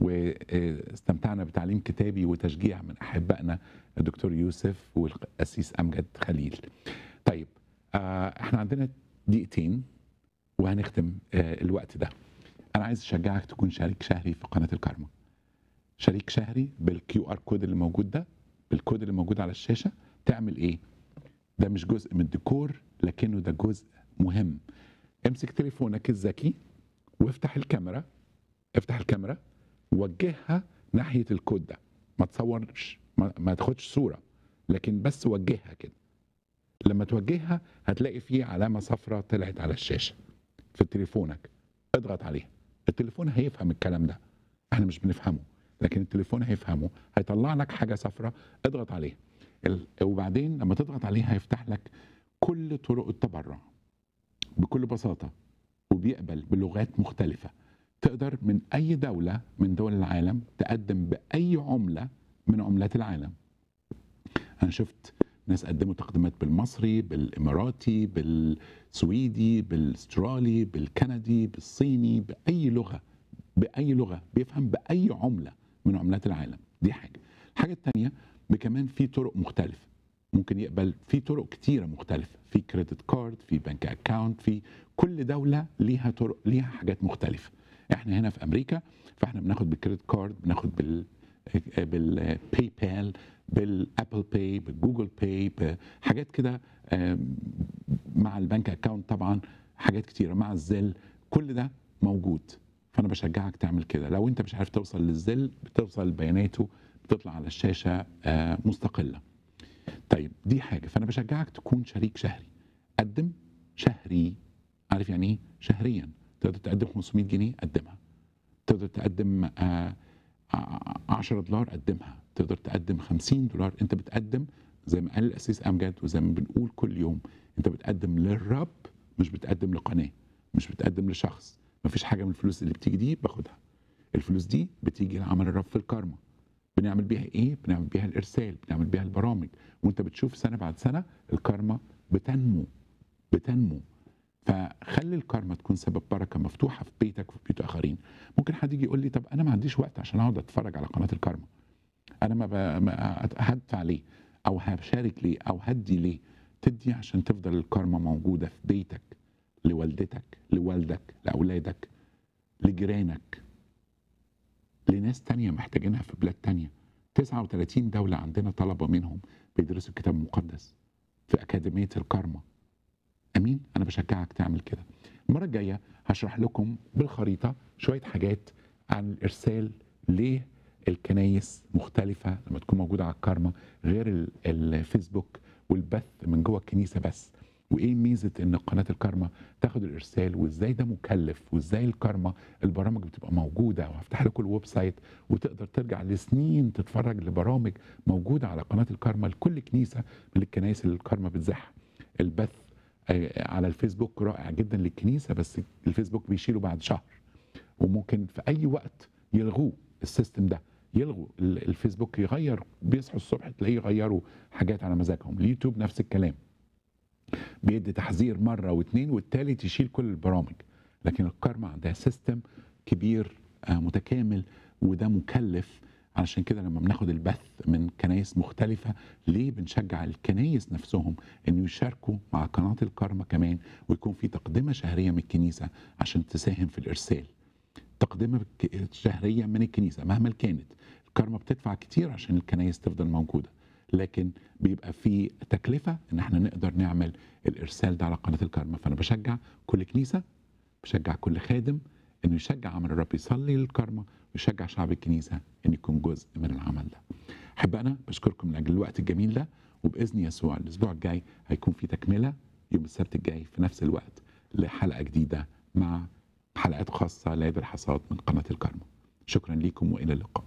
واستمتعنا بتعليم كتابي وتشجيع من احبائنا الدكتور يوسف والقسيس امجد خليل. طيب آه، احنا عندنا دقيقتين وهنختم آه، الوقت ده. انا عايز اشجعك تكون شريك شهري في قناه الكارما. شريك شهري بالكيو ار كود اللي موجود ده بالكود اللي موجود على الشاشه تعمل ايه؟ ده مش جزء من الديكور لكنه ده جزء مهم. امسك تليفونك الذكي وافتح الكاميرا افتح الكاميرا وجهها ناحيه الكود ده ما تصورش ما, ما تاخدش صوره لكن بس وجهها كده لما توجهها هتلاقي فيه علامه صفراء طلعت على الشاشه في تليفونك اضغط عليها التليفون هيفهم الكلام ده احنا مش بنفهمه لكن التليفون هيفهمه هيطلع لك حاجه صفراء اضغط عليها ال- وبعدين لما تضغط عليها هيفتح لك كل طرق التبرع بكل بساطه وبيقبل بلغات مختلفه تقدر من اي دوله من دول العالم تقدم باي عمله من عملات العالم انا شفت ناس قدموا تقديمات بالمصري بالاماراتي بالسويدي بالاسترالي بالكندي بالصيني باي لغه باي لغه بيفهم باي عمله من عملات العالم دي حاجه الحاجه الثانيه كمان في طرق مختلفه ممكن يقبل في طرق كتيره مختلفه في كريدت كارد في بنك اكاونت في كل دوله ليها طرق ليها حاجات مختلفه احنا هنا في امريكا فاحنا بناخد بالكريدت كارد بناخد بال بالباي بال بالابل باي بالجوجل باي بحاجات كده آم، مع البنك اكاونت طبعا حاجات كتيره مع الزل كل ده موجود فانا بشجعك تعمل كده لو انت مش عارف توصل للزل بتوصل بياناته بتطلع على الشاشه آه، مستقله طيب دي حاجه فانا بشجعك تكون شريك شهري قدم شهري عارف يعني ايه شهريا تقدر تقدم 500 جنيه قدمها تقدر تقدم آه، ع- 10 دولار قدمها تقدر تقدم 50 دولار انت بتقدم زي ما قال الاسيس امجد وزي ما بنقول كل يوم انت بتقدم للرب مش بتقدم لقناه مش بتقدم لشخص مفيش حاجه من الفلوس اللي بتيجي دي باخدها الفلوس دي بتيجي لعمل الرب في الكارما بنعمل بيها ايه بنعمل بيها الارسال بنعمل بيها البرامج وانت بتشوف سنه بعد سنه الكارما بتنمو بتنمو فخلي الكارما تكون سبب بركه مفتوحه في بيتك وفي بيوت اخرين ممكن حد يجي يقول لي طب انا ما عنديش وقت عشان اقعد اتفرج على قناه الكارما انا ما, ب... ما هدفع ليه او هشارك ليه او هدي ليه تدي عشان تفضل الكارما موجوده في بيتك لوالدتك لوالدك لاولادك لجيرانك لناس تانية محتاجينها في بلاد تانية 39 دولة عندنا طلبة منهم بيدرسوا الكتاب المقدس في أكاديمية الكارما أمين أنا بشجعك تعمل كده المرة الجاية هشرح لكم بالخريطة شوية حاجات عن الإرسال ليه الكنايس مختلفة لما تكون موجودة على الكارما غير ال- الفيسبوك والبث من جوه الكنيسة بس وايه ميزه ان قناه الكارما تاخد الارسال وازاي ده مكلف وازاي الكارما البرامج بتبقى موجوده وهفتح لكم الويب سايت وتقدر ترجع لسنين تتفرج لبرامج موجوده على قناه الكارما لكل كنيسه من الكنائس اللي الكارما بتذاعها البث آه، على الفيسبوك رائع جدا للكنيسه بس الفيسبوك بيشيله بعد شهر وممكن في اي وقت يلغوه السيستم ده يلغوا ال- الفيسبوك يغير بيصحوا الصبح تلاقيه يغيروا حاجات على مزاجهم اليوتيوب نفس الكلام بيدي تحذير مره واثنين والتالت يشيل كل البرامج لكن الكارما عندها سيستم كبير آه، متكامل وده مكلف علشان كده لما بناخد البث من كنايس مختلفة ليه بنشجع الكنايس نفسهم انه يشاركوا مع قناة الكارما كمان ويكون في تقدمة شهرية من الكنيسة عشان تساهم في الإرسال تقدمة ك- شهرية من الكنيسة مهما كانت الكارما بتدفع كتير عشان الكنايس تفضل موجودة لكن بيبقى في تكلفة ان احنا نقدر نعمل الارسال ده على قناة الكارما فانا بشجع كل كنيسة بشجع كل خادم انه يشجع عمل الرب يصلي للكارما ويشجع شعب الكنيسة ان يكون جزء من العمل ده احبائنا بشكركم من اجل الوقت الجميل ده وباذن يسوع الاسبوع الجاي هيكون في تكمله يوم السبت الجاي في نفس الوقت لحلقه جديده مع حلقات خاصه لعيد الحصاد من قناه الكارما شكرا لكم والى اللقاء